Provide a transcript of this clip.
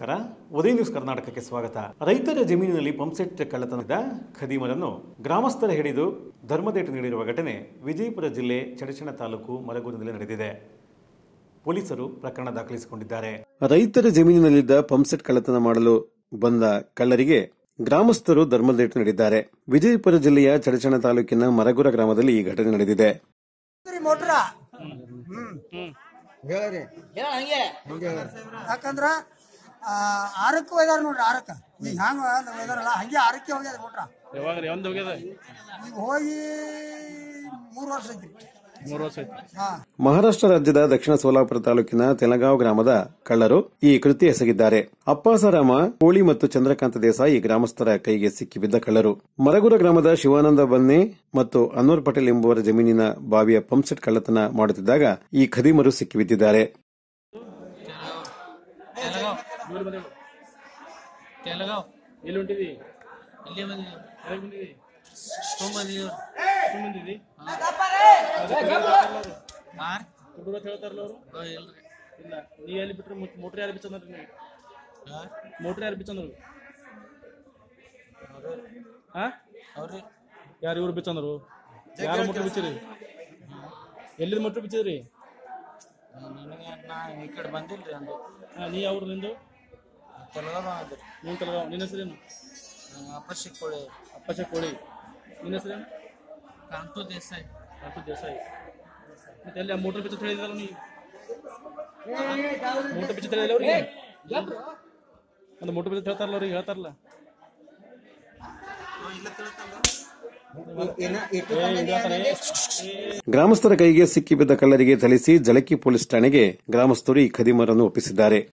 ನಮಸ್ಕಾರ ಉದಯ ನ್ಯೂಸ್ ಕರ್ನಾಟಕಕ್ಕೆ ಸ್ವಾಗತ ರೈತರ ಜಮೀನಿನಲ್ಲಿ ಪಂಪ್ಸೆಟ್ ಕಳ್ಳತನದ ಖದೀಮರನ್ನು ಗ್ರಾಮಸ್ಥರ ಹಿಡಿದು ಧರ್ಮದೇಟು ನೀಡಿರುವ ಘಟನೆ ವಿಜಯಪುರ ಜಿಲ್ಲೆ ಚಡಚಣ ತಾಲೂಕು ಮರಗೂರಿನಲ್ಲಿ ನಡೆದಿದೆ ಪೊಲೀಸರು ಪ್ರಕರಣ ದಾಖಲಿಸಿಕೊಂಡಿದ್ದಾರೆ ರೈತರ ಜಮೀನಿನಲ್ಲಿದ್ದ ಪಂಪ್ಸೆಟ್ ಕಳ್ಳತನ ಮಾಡಲು ಬಂದ ಕಳ್ಳರಿಗೆ ಗ್ರಾಮಸ್ಥರು ಧರ್ಮದೇಟು ನೀಡಿದ್ದಾರೆ ವಿಜಯಪುರ ಜಿಲ್ಲೆಯ ಚಡಚಣ ತಾಲೂಕಿನ ಮರಗುರ ಗ್ರಾಮದಲ್ಲಿ ಈ ಘಟನೆ ನಡೆದಿದೆ ಮೋಟ್ರ ಹ್ಮ್ ಹೇಳ್ರಿ ಯಾಕಂದ್ರ ಆ, ಆರಕ್ಕೆ ಒಯ್ದಾರ ನೋಡ್ರಿ ಆರಕ್ಕ ಈಗ ಹ್ಯಾಂಗ ಒಯ್ದಾರಲ್ಲ ಹಂಗೆ ಆರಕ್ಕೆ ಹೋಗ್ಯದ ಮೋಟ್ರ ಯಾವಾಗ ರೀ ಒಂದು ಹೋಗ್ಯದ ಈಗ ಹೋಗಿ ಮೂರು ವರ್ಷ ಐತ್ರಿ ಮೂರು ವರ್ಷ ಆಯ್ತು ಹಾ ಮಹಾರಾಷ್ಟ್ರ ರಾಜ್ಯದ ದಕ್ಷಿಣ ಸೋಲಾಪುರ ತಾಲೂಕಿನ ತೆಲಗಾಂವ್ ಗ್ರಾಮದ ಕಳ್ಳರು ಈ ಕೃತ್ಯ ಎಸಗಿದ್ದಾರೆ ಅಪ್ಪಾಸಾರಾಮ ಕೋಳಿ ಮತ್ತು ಚಂದ್ರಕಾಂತ ದೇಸಾಯಿ ಗ್ರಾಮಸ್ಥರ ಕೈಗೆ ಸಿಕ್ಕಿಬಿದ್ದ ಕಳ್ಳರು ಮರಗುರ ಗ್ರಾಮದ ಶಿವಾನಂದ ಬನ್ನೆ ಮತ್ತು ಅನೂರ್ ಪಟೇಲ್ ಎಂಬುವರ ಜಮೀನಿನ ಬಾವಿಯ ಪಂಪ್ಸೆಟ್ ಕಳ್ಳತನ ಮಾಡುತ್ತಿದ್ದಾಗ ಈ ಖದೀಮರು ಸಿಕ್ಕಿಬಿದ್ದಿದ್ದಾರೆ ಇವ್ರು ಬಂದೇವು ತೆಲಗಾವ್ ಎಲ್ಲಿ ಹೊಂಟಿದಿ ಇಲ್ಲಿ ಬಂದಿದ್ದೀವಿ ಯಾವಾಗ ಬಂದಿದಿ ತೊಗೊಂಬಂದಿದ್ದೀವಿ ಸುಮ್ ಬಂದಿದಿ ಹಾಂ ಹುಡುಗ ಹೇಳ್ತಾರಲ್ಲ ಅವರು ಇಲ್ರಿ ಇಲ್ಲ ನೀ ಎಲ್ಲಿ ಬಿಟ್ರೆ ಮೋಟ್ರ್ ಯಾರು ಬಿಚ್ಚಂದ್ರಿ ನೀವು ಹಾಂ ಮೋಟ್ರ್ ಯಾರು ಬಿಚ್ಚಂದ್ರು ಹಾ ಅವ್ರಿ ಯಾರು ಇವ್ರು ಬಿಚ್ಚಂದ್ರು ಯಾರು ಮೋಟ್ರ್ ಬಿಚ್ಚಿರಿ ಎಲ್ಲಿದ್ ಮೋಟ್ರ್ ಬಿಚ್ಚಿದ್ರಿ ನನಗೆ ನಾ ಈ ಕಡೆ ಬಂದಿಲ್ರಿ ಅಂದು ಹಾ ನೀ ಅವ್ರು ನಿಂದು ತೆಲಗಾವ್ ಬಂದ್ರಿ ನೀನ್ ತಲಗಾವ್ ನಿನ್ನ ಹೆಸರೇನು ಅಪ್ಪ ಸಿಕ್ಕೋಳಿ ಅಪ್ಪಚ್ಚ ಕೋಳಿ ನಿನ್ನ ಹೆಸರೇನು ಕಾಂತು ದೇಸಾಯಿ ಅಪ್ಪ ದೇಸಾಯಿ ಮತ್ತೆ ಅಲ್ಲಿ ಆ ಮೋಟ್ರ್ ಬಿಚ್ಚ ಹೇಳಿದಲ್ಲ ನೀ ಮೋಟ್ರ್ ಬಿಚ್ಚ ಹೇಳಿಲ್ಲ ಅವ್ರಿಗೆ ಒಂದು ಮೋಟ್ರ್ ಬಿಚ್ಚ ಹೇಳ್ತಾರಲ್ಲ ಅವ್ರಿಗೆ ಹೇಳ್ತಾರಲ್ಲ ಗ್ರಾಮಸ್ಥರ ಕೈಗೆ ಸಿಕ್ಕಿಬಿದ್ದ ಕಳ್ಳರಿಗೆ ಥಳಿಸಿ ಜಳಕಿ ಪೊಲೀಸ್ ಠಾಣೆಗೆ ಗ್ರಾಮಸ್ಥರು ಈ ಖದೀಮರನ್ನು ಒಪ್ಪಿಸಿದ್ದಾರೆ